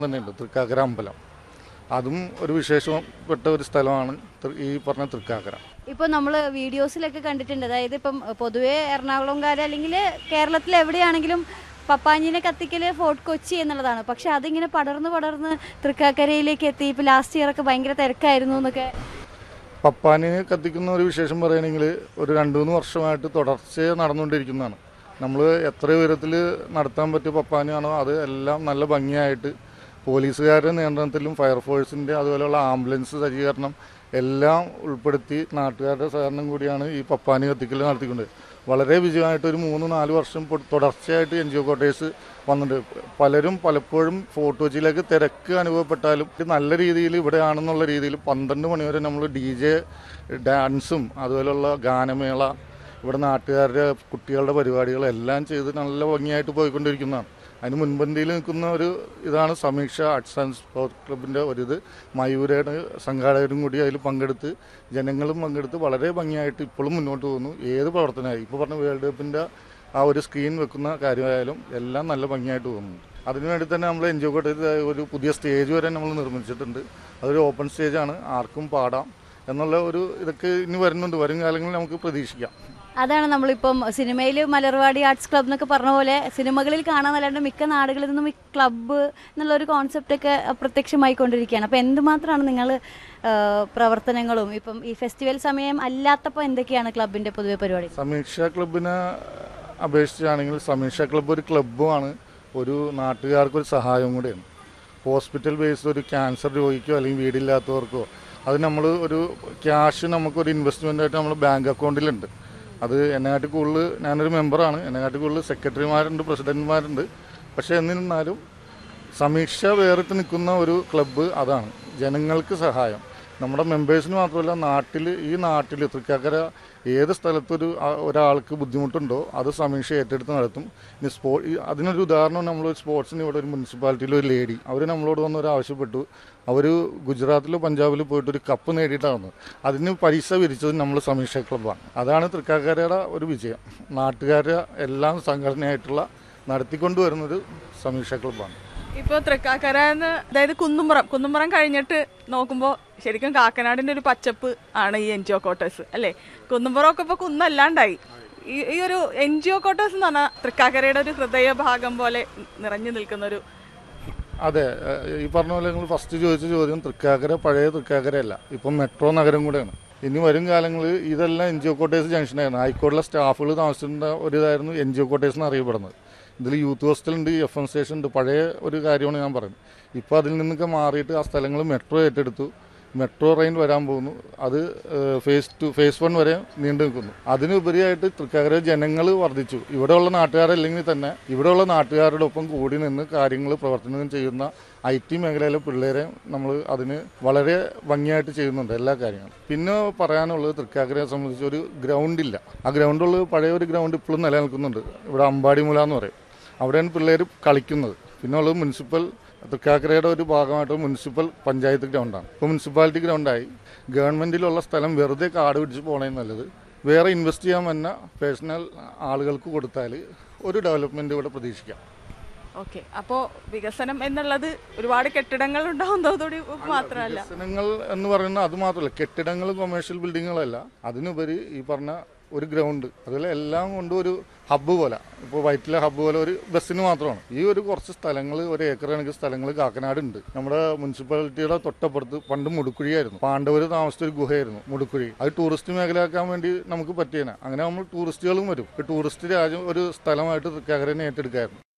തന്നെയുണ്ട് തൃക്കാക്കര അമ്പലം അതും ഒരു വിശേഷപ്പെട്ട ഒരു സ്ഥലമാണ് തൃ- ഈ പറഞ്ഞ തൃക്കാക്കര ഇപ്പോൾ നമ്മൾ വീഡിയോസിലൊക്കെ കണ്ടിട്ടുണ്ട് അതായത് ഇപ്പം പൊതുവേ എറണാകുളംകാർ അല്ലെങ്കിൽ കേരളത്തിൽ എവിടെയാണെങ്കിലും പപ്പാഞ്ഞിനെ കത്തിക്കൽ ഫോർട്ട് കൊച്ചി എന്നുള്ളതാണ് പക്ഷെ അതിങ്ങനെ പടർന്ന് പടർന്ന് തൃക്കാക്കരയിലേക്ക് എത്തി ഇപ്പോൾ ലാസ്റ്റ് ഇയർ ഒക്കെ ഭയങ്കര തിരക്കായിരുന്നു എന്നൊക്കെ പപ്പാന് കത്തിക്കുന്ന ഒരു വിശേഷം പറയുകയാണെങ്കിൽ ഒരു രണ്ട് മൂന്ന് വർഷമായിട്ട് തുടർച്ചയായി നടന്നുകൊണ്ടിരിക്കുന്നതാണ് നമ്മൾ എത്ര ഉയരത്തിൽ നടത്താൻ പറ്റിയ പപ്പാനാണോ അത് എല്ലാം നല്ല ഭംഗിയായിട്ട് പോലീസുകാരുടെ നിയന്ത്രണത്തിലും ഫയർഫോഴ്സിൻ്റെ അതുപോലെയുള്ള ആംബുലൻസ് സജ്ജീകരണം എല്ലാം ഉൾപ്പെടുത്തി നാട്ടുകാരുടെ സഹകരണം കൂടിയാണ് ഈ പപ്പാനി കത്തിക്കൽ നടത്തിക്കൊണ്ട് വളരെ വിജയമായിട്ട് ഒരു മൂന്ന് നാല് വർഷം പൊ- തുടർച്ചയായിട്ട് എൻ ജി ഒ കോട്ടേഴ്സ് വന്നിട്ടുണ്ട് പലരും പലപ്പോഴും ഫോർട്ട് കൊച്ചിയിലേക്ക് തിരക്ക് അനുഭവപ്പെട്ടാലും ഇത് നല്ല രീതിയിൽ ഇവിടെയാണെന്നുള്ള രീതിയിൽ പന്ത്രണ്ട് മണിവരെ നമ്മൾ ഡി ജെ ഡാൻസും അതുപോലെയുള്ള ഗാനമേള ഇവിടെ നാട്ടുകാരുടെ കുട്ടികളുടെ പരിപാടികളെല്ലാം ചെയ്ത് നല്ല ഭംഗിയായിട്ട് പോയിക്കൊണ്ടിരിക്കുന്നതാണ് അതിന് മുൻപന്തിയിൽ നിൽക്കുന്ന ഒരു ഇതാണ് സമീക്ഷ ആർട്സ് ആൻഡ് സ്പോർട്സ് ക്ലബിൻ്റെ ഒരിത് മയൂരയുടെ സംഘാടകരും കൂടി അതിൽ പങ്കെടുത്ത് ജനങ്ങളും പങ്കെടുത്ത് വളരെ ഭംഗിയായിട്ട് ഇപ്പോഴും മുന്നോട്ട് പോകുന്നു ഏത് പ്രവർത്തനമായി ഇപ്പോൾ പറഞ്ഞ വേൾഡ് കപ്പിൻ്റെ ആ ഒരു സ്ക്രീൻ വെക്കുന്ന കാര്യമായാലും എല്ലാം നല്ല ഭംഗിയായിട്ട് പോകുന്നുണ്ട് അതിനുവേണ്ടി തന്നെ നമ്മൾ എൻ ജി ഒ കോട്ടയത്ത് ഒരു പുതിയ സ്റ്റേജ് വരെ നമ്മൾ നിർമ്മിച്ചിട്ടുണ്ട് അതൊരു ഓപ്പൺ സ്റ്റേജാണ് ആർക്കും പാടാം എന്നുള്ള ഒരു ഇതൊക്കെ ഇനി വരുന്നുണ്ട് വരും കാലങ്ങളിൽ നമുക്ക് പ്രതീക്ഷിക്കാം അതാണ് നമ്മളിപ്പം സിനിമയിൽ മലർവാടി ആർട്സ് ക്ലബ് എന്നൊക്കെ പറഞ്ഞ പോലെ സിനിമകളിൽ കാണാന്നല്ലാണ്ട് മിക്ക നാടുകളിൽ നിന്നും ഈ ക്ലബ്ബ് എന്നുള്ള ഒരു കോൺസെപ്റ്റ് ഒക്കെ അപ്രത്യക്ഷമായിക്കൊണ്ടിരിക്കുകയാണ് അപ്പോൾ എന്തുമാത്രമാണ് നിങ്ങൾ പ്രവർത്തനങ്ങളും ഇപ്പം ഈ ഫെസ്റ്റിവൽ സമയം അല്ലാത്തപ്പോൾ എന്തൊക്കെയാണ് ക്ലബിൻ്റെ പൊതുവെ പരിപാടി സമീക്ഷ ക്ലബിനെ അപേക്ഷിച്ചാണെങ്കിൽ സമീക്ഷ ക്ലബ്ബ് ഒരു ക്ലബ്ബുമാണ് ഒരു നാട്ടുകാർക്കൊരു സഹായവും കൂടിയാണ് ഹോസ്പിറ്റൽ ബേസ്ഡ് ഒരു ക്യാൻസർ രോഗിക്കോ അല്ലെങ്കിൽ വീടില്ലാത്തവർക്കോ അത് നമ്മൾ ഒരു ക്യാഷ് നമുക്കൊരു ഇൻവെസ്റ്റ്മെൻ്റ് ആയിട്ട് നമ്മൾ ബാങ്ക് അക്കൗണ്ടിലുണ്ട് അത് എന്നെക്കാട്ടി കൂടുതൽ ഞാനൊരു മെമ്പറാണ് എന്നെക്കാട്ടി കൂടുതൽ സെക്രട്ടറിമാരുണ്ട് പ്രസിഡന്റുമാരുണ്ട് പക്ഷേ എന്നിരുന്നാലും സമീക്ഷ വേറിട്ട് നിൽക്കുന്ന ഒരു ക്ലബ്ബ് അതാണ് ജനങ്ങൾക്ക് സഹായം നമ്മുടെ മെമ്പേഴ്സിന് മാത്രമല്ല നാട്ടിൽ ഈ നാട്ടിൽ തൃക്കാക്കര ഏത് സ്ഥലത്തൊരു ആ- ഒരാൾക്ക് ബുദ്ധിമുട്ടുണ്ടോ അത് സമീക്ഷ ഏറ്റെടുത്ത് നടത്തും ഇനി സ്പോ ഈ അതിനൊരു ഉദാഹരണം നമ്മൾ സ്പോർട്സിന് ഇവിടെ ഒരു മുനിസിപ്പാലിറ്റിയിൽ ഒരു ലേഡി അവർ നമ്മളോട് വന്ന് ഒരു ആവശ്യപ്പെട്ടു അവർ ഗുജറാത്തിലോ പഞ്ചാബിലോ പോയിട്ട് ഒരു കപ്പ് നേടിയിട്ടാണ് വന്നത് അതിന് പൈസ വിരിച്ചത് നമ്മൾ സമീക്ഷ ക്ലബ്ബാണ് അതാണ് തൃക്കാക്കരയുടെ ഒരു വിജയം നാട്ടുകാരുടെ എല്ലാം സംഘടനയായിട്ടുള്ള നടത്തിക്കൊണ്ടുവരുന്നൊരു സമീക്ഷ ക്ലബ്ബാണ് ഇപ്പൊ തൃക്കാക്കര എന്ന് അതായത് കുന്നുംപുറം കുന്നുംപുറം കഴിഞ്ഞിട്ട് നോക്കുമ്പോൾ ശരിക്കും കാക്കനാടിന്റെ ഒരു പച്ചപ്പ് ആണ് ഈ എൻ ജി ഒ ക്വാർട്ടേഴ്സ് അല്ലേ കുന്നുംപുറം ഒക്കെ ഇപ്പൊ കുന്നല്ലാണ്ടായി ഈ ഈ ഒരു എൻ ജി ഒ ക്വാർട്ടേഴ്സ് എന്ന് പറഞ്ഞാൽ തൃക്കാക്കരയുടെ ഒരു ഹൃദയഭാഗം പോലെ നിറഞ്ഞു നിൽക്കുന്ന ഒരു അതെ ഏഹ് ഈ പറഞ്ഞ പോലെ നിങ്ങൾ ഫസ്റ്റ് ചോദിച്ച ചോദ്യം തൃക്കാക്കര പഴയ തൃക്കാക്കരയല്ല ഇപ്പം മെട്രോ നഗരം കൂടെയാണ് ഇനി വരും കാലങ്ങളിൽ ഇതെല്ലാം എൻ ജി ഒ കോട്ടേഴ്സ് ജംഗ്ഷനായിരുന്നു ഹൈക്കോടതിയിലെ സ്റ്റാഫുകൾ താമസിച്ചിരുന്ന ഒരു ഇതായിരുന്നു എൻ ജി ഒ കോട്ടേഴ്സ് എന്ന് അറിയപ്പെടുന്നത് ഇതിൽ യൂത്ത് ഹോസ്റ്റലുണ്ട് എഫ് എം സ്റ്റേഷൻ ഉണ്ട് പഴയ ഒരു കാര്യമാണ് ഞാൻ പറയുന്നത് ഇപ്പോൾ അതിൽ നിന്നൊക്കെ മാറിയിട്ട് ആ സ്ഥലങ്ങൾ മെട്രോ ഏറ്റെടുത്തു മെട്രോ ട്രെയിൻ വരാൻ പോകുന്നു അത് eh, phase two phase one വരെ നീണ്ടു നിൽക്കുന്നു അതിനുപരിയായിട്ട് തൃക്കാക്കര ജനങ്ങൾ വർദ്ധിച്ചു ഇവിടെയുള്ള നാട്ടുകാരല്ലെങ്കിൽ തന്നെ ഇവിടെയുള്ള നാട്ടുകാരുടെ ഒപ്പം കൂടി നിന്ന് കാര്യങ്ങൾ പ്രവർത്തനം ചെയ്യുന്ന ഐ ടി മേഖലയിലെ പിള്ളേരെ നമ്മൾ അതിന് വളരെ ഭംഗിയായിട്ട് ചെയ്യുന്നുണ്ട് എല്ലാ കാര്യങ്ങളും പിന്നെ പറയാനുള്ളത് തൃക്കാക്കരയെ സംബന്ധിച്ച് ഒരു ഗ്രൗണ്ട് ഇല്ല ആ ഗ്രൗണ്ടുള്ളത് പഴയ ഒരു ഗ്രൗണ്ട് ഇപ്പോഴും നിലനിൽക്കുന്നുണ്ട് ഇവിടെ അമ്പാടിമുല എന്ന് പറയും അവിടെയാണ് പിള്ളേർ കളിക്കുന്നത് പിന്നെ ഉള്ളത് മുനിസിപ്പൽ തൃക്കാക്കരയുടെ ഒരു ഭാഗമായിട്ട് മുനിസിപ്പൽ പഞ്ചായത്ത് ഗ്രൗണ്ടാണ് ഇപ്പോൾ മുനിസിപ്പാലിറ്റി ഗ്രൗണ്ടായി ഗവൺമെൻറ്റിലുള്ള സ്ഥലം വെറുതെ കാട് പിടിച്ച് പോണേ നല്ലത് വേറെ ഇൻവെസ്റ്റ് ചെയ്യാൻ വന്ന പേഴ്സണൽ ആളുകൾക്ക് കൊടുത്താൽ ഒരു ഡെവലപ്മെൻറ്റ് ഇവിടെ പ്രതീക്ഷിക്കാം ഓക്കെ അപ്പോ വികസനം എന്നുള്ളത് ഒരുപാട് കെട്ടിടങ്ങൾ ഉണ്ടാവുന്നതോടുകൂടി മാത്രമല്ല വികസനങ്ങൾ എന്ന് പറയുന്നത് അത് മാത്രമല്ല കെട്ടിടങ്ങൾ കൊമേഴ്ഷ്യൽ ബിൽഡിങ്ങുകളല്ല അതിനുപരി ഈ പറഞ്ഞ ഒരു ഗ്രൗണ്ട് അതുപോലെ എല്ലാം കൊണ്ടും ഒരു ഹബ്ബ് പോലെ ഇപ്പോൾ വൈറ്റിലെ ഹബ്ബ് പോലെ ഒരു ബസ്സിന് മാത്രമാണ് ഈ ഒരു കുറച്ച് സ്ഥലങ്ങൾ ഒരു ഏക്കർ കണക്ക് സ്ഥലങ്ങൾ കാക്കനാട് ഉണ്ട് നമ്മുടെ മുനിസിപ്പാലിറ്റിയുടെ തൊട്ടപ്പുറത്ത് പണ്ട് മുടുക്കുഴിയായിരുന്നു പാണ്ഡവർ താമസിച്ച ഒരു ഗുഹയായിരുന്നു മുടുക്കുഴി അത് ടൂറിസ്റ്റ് മേഖലയാക്കാൻ വേണ്ടി നമുക്ക് പറ്റിയേനെ അങ്ങനെ നമ്മൾ ടൂറിസ്റ്റുകളും വരും ഈ ടൂറിസ്റ്റ് രാജ്യം ഒരു സ്ഥലമായിട്ട് തൃക്കാക്കരനെ ഏറ്റെടുക്കായിരുന്നു